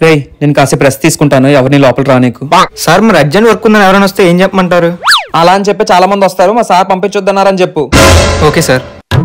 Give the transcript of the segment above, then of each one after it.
రే నేను కాసేపు రెస్ట్ తీసుకుంటాను ఎవరిని లోపల రానీకు సార్ మరి అర్జెంట్ వర్క్ ఉందని ఎవరైనా వస్తే ఏం చెప్పమంటారు అలా అని చెప్పి చాలా మంది వస్తారు మా సార్ పంపించొద్దన్నారని చెప్పు ఓకే సార్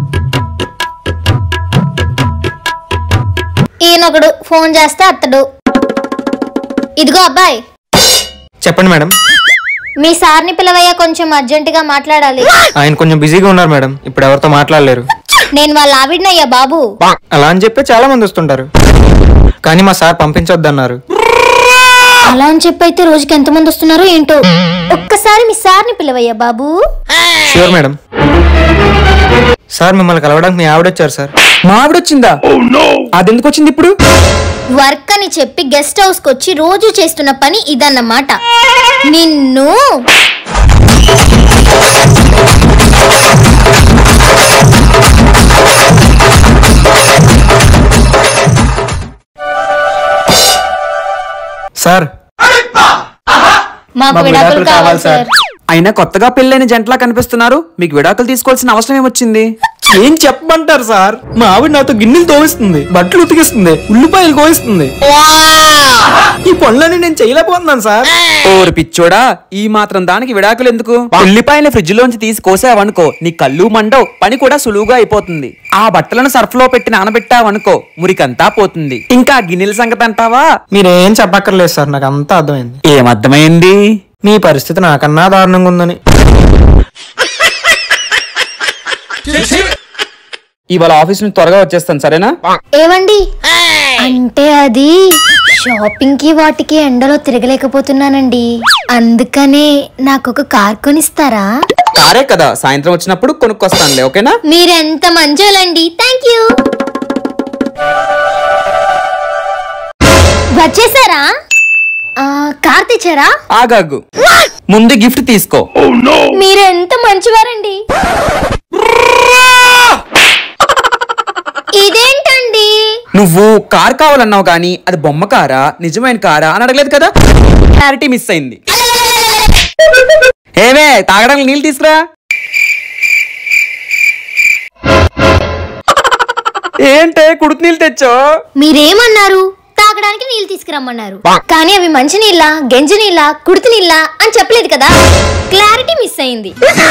ఈయనొకడు ఫోన్ చేస్తే అత్తడు ఇదిగో అబ్బాయి చెప్పండి మేడం మీ సార్ని పిలవయ్యా కొంచెం అర్జెంటుగా మాట్లాడాలి ఆయన కొంచెం బిజీగా ఉన్నారు మేడం ఇప్పుడు ఎవరితో మాట్లాడలేరు నేను వాళ్ళ ఆవిడనయ్యా బాబు అలా అని చెప్పి చాలా మంది వస్తుంటారు కానీ మా సార్ పంపించొద్దన్నారు అలా అని చెప్పి అయితే రోజుకి ఎంతమంది వస్తున్నారో ఏంటో ఒక్కసారి మీ సార్ని పిలవయ్యా బాబు షూర్ మేడం సార్ మిమ్మల్ని కలవడానికి మీ ఆవిడ వచ్చారు సార్ మా ఆవిడ వచ్చిందా అది ఎందుకు వచ్చింది ఇప్పుడు వర్క్ అని చెప్పి గెస్ట్ హౌస్ కి వచ్చి రోజు చేస్తున్న పని ఇదన్నమాట నిన్ను సార్ మాకు విడాకులు కావాలి సార్ అయినా కొత్తగా పెళ్ళైన జంటలా కనిపిస్తున్నారు మీకు విడాకులు తీసుకోవాల్సిన అవసరం ఏమొచ్చింది ఏం చెప్పమంటారు సార్ మా ఆవిడ నాతో గిన్నెలు తోవిస్తుంది బట్టలు ఉతికిస్తుంది ఉల్లిపాయలు కోయిస్తుంది ఈ పనులన్నీ నేను చేయలేకపోతున్నాను సార్ ఓరి పిచ్చోడా ఈ మాత్రం దానికి విడాకులు ఎందుకు ఉల్లిపాయల ఫ్రిడ్జ్ లోంచి తీసి కోసావనుకో నీ కళ్ళు మండవు పని కూడా సులువుగా అయిపోతుంది ఆ బట్టలను సర్ఫ్ లో పెట్టి నానబెట్టావనుకో మురికంతా పోతుంది ఇంకా గిన్నెల సంగతి అంటావా మీరేం చెప్పక్కర్లేదు సార్ నాకు అంతా అర్థమైంది ఏమర్థమైంది మీ పరిస్థితి నాకన్నా దారుణంగా ఉందని ఇవాళ ఆఫీస్ నుంచి త్వరగా వచ్చేస్తాను సరేనా ఏవండి అంటే అది షాపింగ్ కి వాటికి ఎండలో తిరగలేకపోతున్నానండి అందుకనే నాకు ఒక కార్ కొనిస్తారా కారే కదా సాయంత్రం వచ్చినప్పుడు కొనుక్కొస్తానులే ఓకేనా మీరెంత మంచోళ్ళండి థ్యాంక్ యూ వచ్చేసారా ఆ, కార్ తెచ్చారా ఆగాగు ముందు గిఫ్ట్ తీసుకో మీరెంత మంచివారండి ఇదేంటండి నువ్వు కార్ కావాలన్నావు కానీ అది బొమ్మ కారా నిజమైన కారా అని అడగలేదు కదా క్లారిటీ మిస్ అయింది ఏమే తాగడానికి నీళ్ళు తీసుకురా ఏంటే కుడుకు నీళ్ళు తెచ్చో మీరేమన్నారు తాగడానికి నీళ్ళు తీసుకురమ్మన్నారు కానీ అవి మంచి నీళ్ళ గంజి నీళ్ళ కుడితి నీళ్ళ అని చెప్పలేదు కదా క్లారిటీ మిస్ అయింది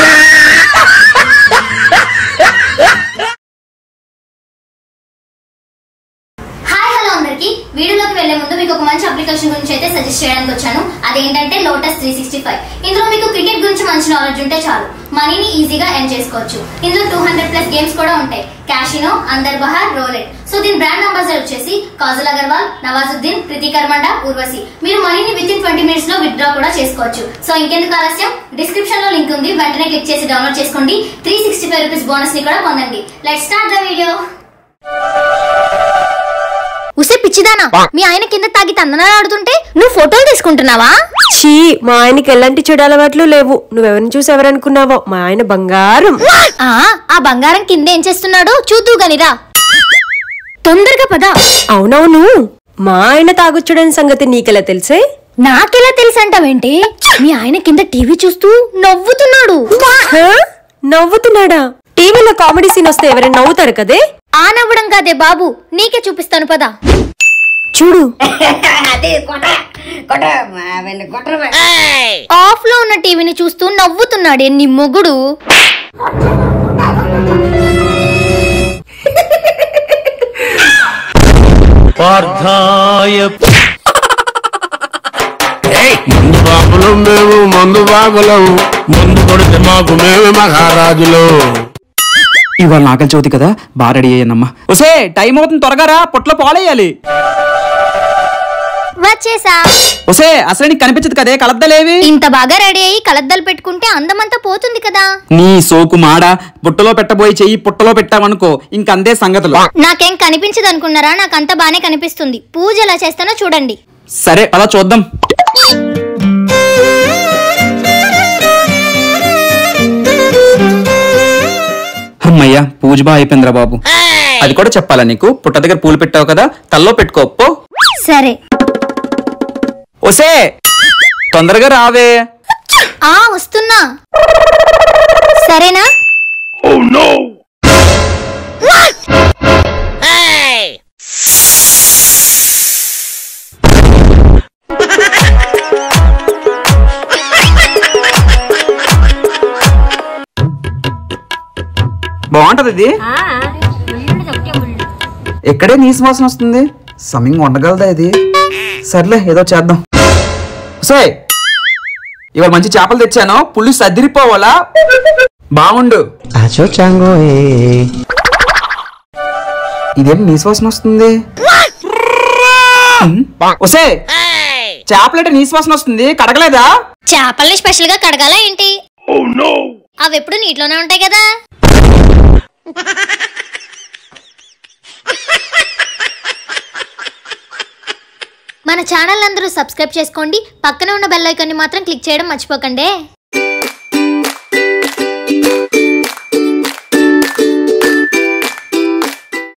హాయ్ హలో అందరికి వీడియోలోకి వెళ్లే ముందు మీకు ఒక మంచి అప్లికేషన్ గురించి అయితే సజెస్ట్ చేయడానికి వచ్చాను అదేంటంటే లోటస్ త్రీ సిక్స్టీ ఫైవ్ ఇందులో మీకు క్రికెట్ గురించి మంచి నాలెడ్జ్ ఉంటే చాలు మనీని ఈజీగా ఎర్న్ చేసుకోవచ్చు ఇందులో టూ హండ్రెడ్ ప్లస్ గేమ్స్ కూడా ఉంటాయి casino Andar Bahar roulette so దీని బ్రాండ్ అంబాసిడర్ వచ్చేసి కాజల్ అగర్వాల్ నవాజుద్దీన్ ప్రీతి కర్మండ ఉర్వశి మీరు మనీని విత్ ఇన్ ట్వంటీ మినిట్స్ లో విత్డ్రా కూడా చేసుకోవచ్చు సో ఇంకెందుకు ఆలస్యం డిస్క్రిప్షన్ లో లింక్ ఉంది వెంటనే క్లిక్ చేసి డౌన్లోడ్ చేసుకోండి three sixty five rupees bonus ని కూడా పొందండి లెట్ స్టార్ట్ ద వీడియో ఉసే పిచ్చిదానా మీ ఆయన కింద తాగి తందనాలు ఆడుతుంటే నువ్వు ఫోటోలు తీసుకుంటున్నావా చీ మా ఆయనకి ఎలాంటి చెడు అలవాట్లు లేవు నువ్వెవరిని చూసి ఎవరనుకున్నావో మా ఆయన బంగారం ఆ ఆ బంగారం కింద ఏం చేస్తున్నాడో చూద్దు గనిరా తొందరగా పద అవునవును మా ఆయన తాగొచ్చుడని సంగతి నీకెలా తెలుసే నాకెలా తెలుసంటావేంటి మీ ఆయన కింద టీవీ చూస్తూ నవ్వుతున్నాడు హా? నవ్వుతున్నాడా టీవీలో కామెడీ సీన్ వస్తే ఎవరైనా నవ్వుతారు కదే ఆ నవ్వడం కాదే బాబు నీకే చూపిస్తాను పద చూడు ఆఫ్ లో ఉన్న టీవీని చూస్తూ నవ్వుతున్నాడే నీ మొగుడు మందు బాబులు మేము మందు బాబులం మందు కొడితే మాకు మేమే మహారాజులు ఇవాళ నాగల చవితి కదా బాగా రెడీ అయ్యానమ్మా ఒసే టైం అవుతుంది త్వరగా రా పొట్లో పాలేయాలి వచ్చేసా ఒసే అసలు నీకు కనిపించదు కదే కలద్దలేవి ఇంత బాగా రెడీ అయ్యి కలద్దలు పెట్టుకుంటే అందమంతా పోతుంది కదా నీ సోకు మాడ పుట్టలో పెట్టబోయి చెయ్యి పుట్టలో పెట్టావనుకో ఇంకందే సంగతులు నాకేం కనిపించదు అనుకున్నారా నాకంతా బానే కనిపిస్తుంది పూజ ఎలా చేస్తానో చూడండి సరే అలా చూద్దాం అమ్మయ్యా పూజ బాగా అయిపోయిందిరా బాబు అది కూడా చెప్పాలా నీకు పుట్ట దగ్గర పూలు పెట్టావు కదా తల్లో పెట్టుకో పో సరే ఒసే తొందరగా రావే ఆ వస్తున్నా సరేనా బాగుంటది ఇది ఎక్కడే నీసు వాసన వస్తుంది సమయం వండగలదా ఇది సర్లే ఏదో చేద్దాం సే ఇవాళ మంచి చేపలు తెచ్చాను పులుసు సర్దిరిపోవాలా బాగుండు ఇదేం నీసు వాసన వస్తుంది ఒసే చేపలంటే నీసు వాసన వస్తుంది కడగలేదా చేపల్ని స్పెషల్ గా కడగాల ఏంటి అవి ఎప్పుడు నీటిలోనే ఉంటాయి కదా మన ఛానల్ అందరూ సబ్స్క్రైబ్ చేసుకోండి పక్కన ఉన్న బెల్ ఐకాన్ని మాత్రం క్లిక్ చేయడం మర్చిపోకండి